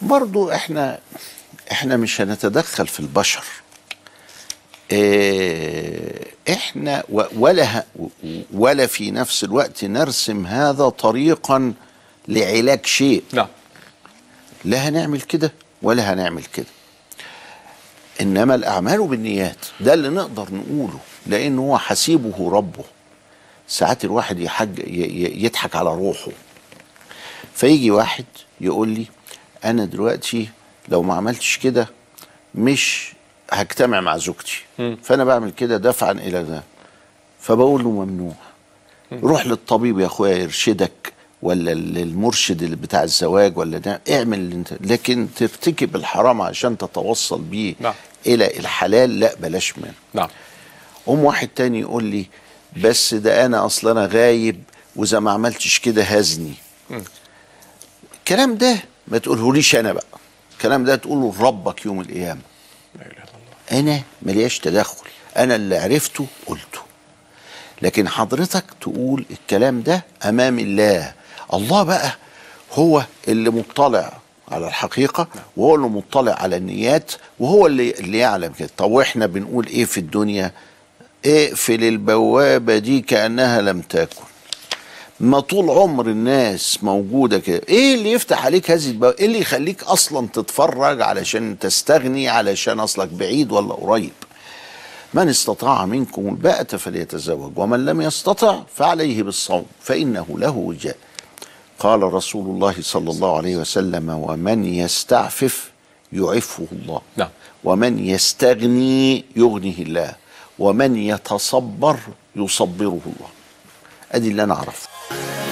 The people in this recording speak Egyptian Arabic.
برضو احنا احنا مش هنتدخل في البشر اه احنا و- ولا ه- ولا في نفس الوقت نرسم هذا طريقا لعلاج شيء نعم لا هنعمل كده ولا هنعمل كده انما الاعمال بالنيات ده اللي نقدر نقوله لان هو حسيبه ربه ساعات الواحد يحج ي- ي- يضحك على روحه فيجي واحد يقول لي انا دلوقتي لو ما عملتش كده مش هجتمع مع زوجتي فانا بعمل كده دفعا الى ده فبقول له ممنوع روح للطبيب يا اخويا يرشدك ولا المرشد اللي بتاع الزواج ولا ده اعمل اللي انت لكن ترتكب الحرام عشان تتوصل بيه نعم. الى الحلال لا بلاش منه نعم قوم واحد تاني يقول لي بس ده انا اصلا انا غايب واذا ما عملتش كده هزني الكلام ده ما تقولهوليش انا بقى الكلام ده تقوله لربك يوم القيامه لا اله الا الله انا ملياش تدخل انا اللي عرفته قلته لكن حضرتك تقول الكلام ده امام الله الله بقى هو اللي مطلع على الحقيقة وهو اللي مطلع على النيات وهو اللي, اللي يعلم كده طب واحنا بنقول ايه في الدنيا اقفل البوابة دي كأنها لم تكن ما طول عمر الناس موجودة كده ايه اللي يفتح عليك هذه البوابة ايه اللي يخليك اصلا تتفرج علشان تستغني علشان اصلك بعيد ولا قريب من استطاع منكم الباءة فليتزوج ومن لم يستطع فعليه بالصوم فإنه له وجاء قال رسول الله صلى الله عليه وسلم ومن يستعفف يعفه الله نعم. ومن يستغني يغنيه الله ومن يتصبر يصبره الله ادي اللي انا اعرفه